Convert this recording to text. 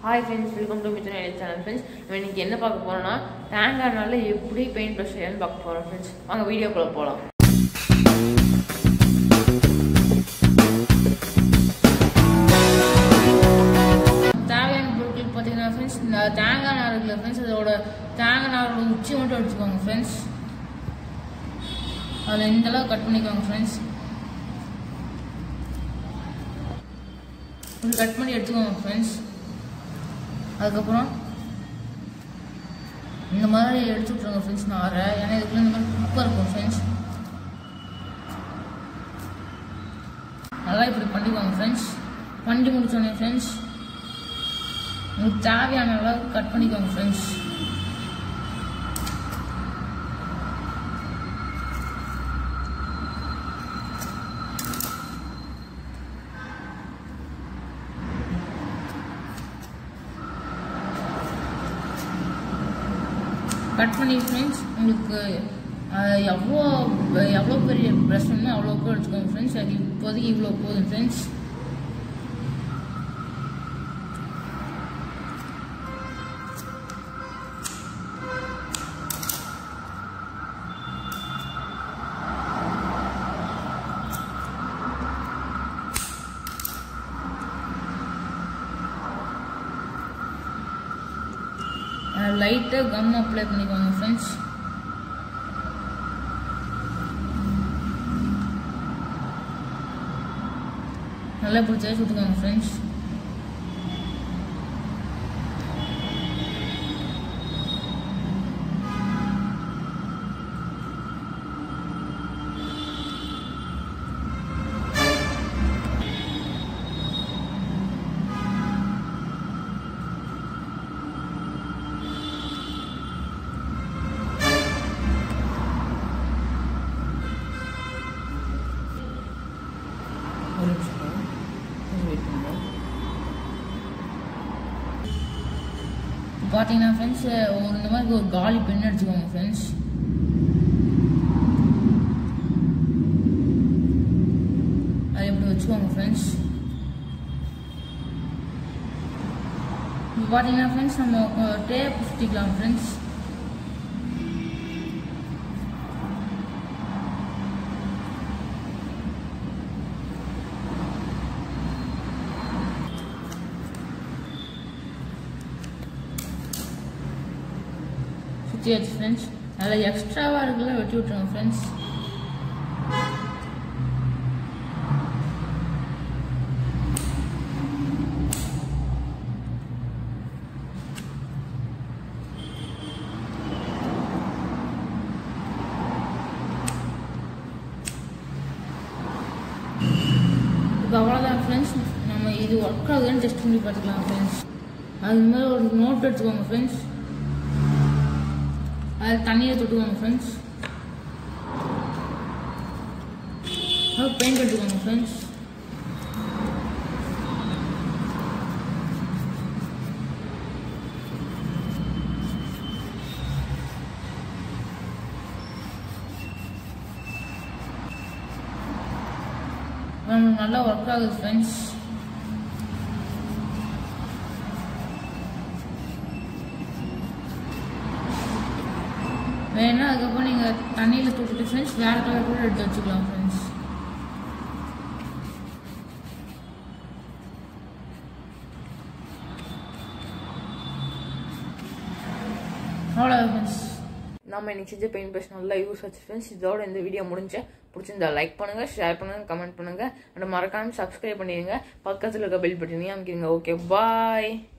hi friends welcome to Mithran எல் channel friends நம்ம இன்னைக்கு என்ன பார்க்க போறோம்னா தேங்காய்னால எப்படி பெயிண்ட் ப்ரஷ் செய்யலாம்னு பார்க்க போகிறோம் ஃப்ரெண்ட்ஸ் வாங்க வீடியோக்குள்ளே போகலாம் தேவையான பொருட்கள் பார்த்தீங்கன்னா ஃப்ரெண்ட்ஸ் இந்த தேங்காய் நார் இருக்குல்ல ஃப்ரெண்ட்ஸ் அதோட தேங்காய் நாரோட உச்சி மட்டும் எடுத்துக்கோங்க ஃப்ரெண்ட்ஸ் அதில் இந்த அளவு கட் பண்ணிக்கோங்க ஃப்ரெண்ட்ஸ் இப்படி கட் பண்ணி எடுத்துக்கோங்க ஃப்ரெண்ட்ஸ் அதுக்கப்புறம் இந்த மாதிரி எடுத்து விட்ருங்க ஃப்ரெண்ட்ஸ் நாரை ஏன்னா இதுக்குள்ள இந்த மாதிரி குப்பை இருக்கும் ஃப்ரெண்ட்ஸ் நல்லா இப்படி பண்ணிக்கோங்க ஃப்ரெண்ட்ஸ் பண்ணி முடிச்சோடனே ஃப்ரெண்ட்ஸ் உங்களுக்கு தேவையான அளவுக்கு கட் பண்ணிக்கோங்க ஃப்ரெண்ட்ஸ் கட் பண்ணி ஃப்ரெண்ட்ஸ் உங்களுக்கு அஹ், எவ்வளோ எவ்வளோ பெரிய ப்ரெஷ் வேணுமோ அவ்வளோக்கு எடுத்துக்கோங்க ஃப்ரெண்ட்ஸ் அது இப்போதைக்கு இவ்வளோ போதும் ஃப்ரெண்ட்ஸ் லைட்டாக கம் அப்ளை பண்ணிக்கோங்க ஃப்ரெண்ட்ஸ் நல்லா பிடிச்சா சுட்டுக்கோங்க ஃப்ரெண்ட்ஸ் ஒரு நிமிஷம் கொஞ்சம் வெயிட் பண்ணுங்க பார்த்தீங்கன்னா ஃப்ரெண்ட்ஸ் ஒரு இந்த மாதிரி ஒரு காலி பென் எடுத்துக்கோங்க ஃப்ரெண்ட்ஸ் அது எப்படி வச்சுக்கோங்க ஃப்ரெண்ட்ஸ் இப்போ பார்த்தீங்கன்னா ஃப்ரெண்ட்ஸ் நம்ம டேப் சுற்றிக்கலாம் ஃப்ரெண்ட்ஸ் சுற்றியாச்சு ஃப்ரெண்ட்ஸ் அதில் எக்ஸ்ட்ராவாக இருக்குல்ல வெட்டி விட்ருங்க ஃப்ரெண்ட்ஸ் இப்போ அவ்வளோதான் ஃப்ரெண்ட்ஸ் நம்ம இது ஒர்க் ஆகுதுன்னு டெஸ்ட் பண்ணி பார்த்துக்கலாம் ஃப்ரெண்ட்ஸ் அது மாதிரி ஒரு நோட் எடுத்துக்கோங்க ஃப்ரெண்ட்ஸ் அதில் தண்ணியை தொட்டுக்கோங்க ஃப்ரெண்ட்ஸ் பெயிண்ட் எடுத்துக்கோங்க ஃப்ரெண்ட்ஸ் நம்மளுக்கு நல்லா ஒர்க் ஆகுது ஃப்ரெண்ட்ஸ் வேணா அதுக்கப்புறம் நீங்கள் தண்ணியில் தொட்டுட்டு ஃப்ரெண்ட்ஸ் வேறு கலர் கூட எடுத்து வச்சுக்கலாம் ஃப்ரெண்ட்ஸ் அவ்வளோ ஃப்ரெண்ட்ஸ் நம்ம இன்னைக்கு செஞ்ச பெயிண்ட் ப்ரஷ் நல்லா யூஸ் ஆச்சு ஃப்ரெண்ட்ஸ் இதோட இந்த வீடியோ முடிஞ்ச பிடிச்சிருந்தா லைக் பண்ணுங்க ஷேர் பண்ணுங்க கமெண்ட் பண்ணுங்க அண்ட் மறக்காம சப்ஸ்கிரைப் பண்ணிடுங்க பக்கத்தில் இருக்க பெல் பட்டனையும் அமைக்கிறீங்க ஓகே பாய்